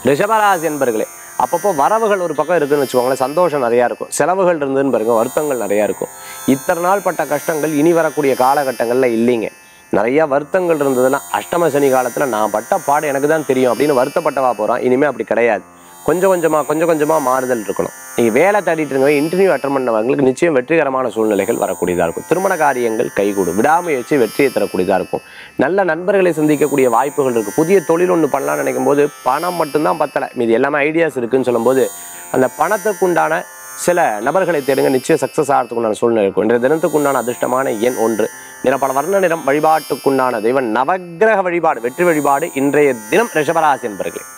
ரிஷபராசி என்பர்களே அப்பப்போ வரவுகள் ஒரு பக்கம் இருக்குன்னு வச்சுக்கோங்களேன் சந்தோஷம் நிறையா இருக்கும் செலவுகள் இருந்துன்னு பாருங்க வருத்தங்கள் நிறையா இருக்கும் இத்தனை நாள் பட்ட கஷ்டங்கள் இனி வரக்கூடிய காலகட்டங்களில் இல்லைங்க நிறைய வருத்தங்கள் இருந்ததுன்னா அஷ்டம சனி காலத்தில் நான் பட்ட பாடு எனக்கு தான் தெரியும் அப்படின்னு வருத்தப்பட்டவா போகிறான் இனிமேல் அப்படி கிடையாது கொஞ்சம் கொஞ்சமாக கொஞ்சம் கொஞ்சமாக மாறுதல் இருக்கணும் நீங்கள் வேலை தேடிட்டு இருங்க இன்டர்வியூ அட்டன் பண்ணவங்களுக்கு நிச்சயம் வெற்றிகரமான சூழ்நிலைகள் வரக்கூடியதாக இருக்கும் திருமண காரியங்கள் கைகூடும் விடாமுயற்சி வெற்றியை தரக்கூடியதாக இருக்கும் நல்ல நண்பர்களை சந்திக்கக்கூடிய வாய்ப்புகள் இருக்குது புதிய தொழில் ஒன்று பண்ணலாம்னு நினைக்கும் போது பணம் மட்டும்தான் பத்தலை மீது எல்லாமே ஐடியாஸ் இருக்குன்னு சொல்லும்போது அந்த பணத்துக்குண்டான சில நபர்களை தேடுங்க நிச்சயம் சக்ஸஸ் ஆகிறதுக்குண்டான சூழ்நிலை இருக்கும் இன்றைய தினத்துக்குண்டான அதிர்ஷ்டமான எண் ஒன்று நிறப்பல வர்ண நிறம் வழிபாட்டுக்குண்டான தெய்வம் நவக்கிரக வழிபாடு வெற்றி வழிபாடு இன்றைய தினம் ரிஷபராசி என்பர்களே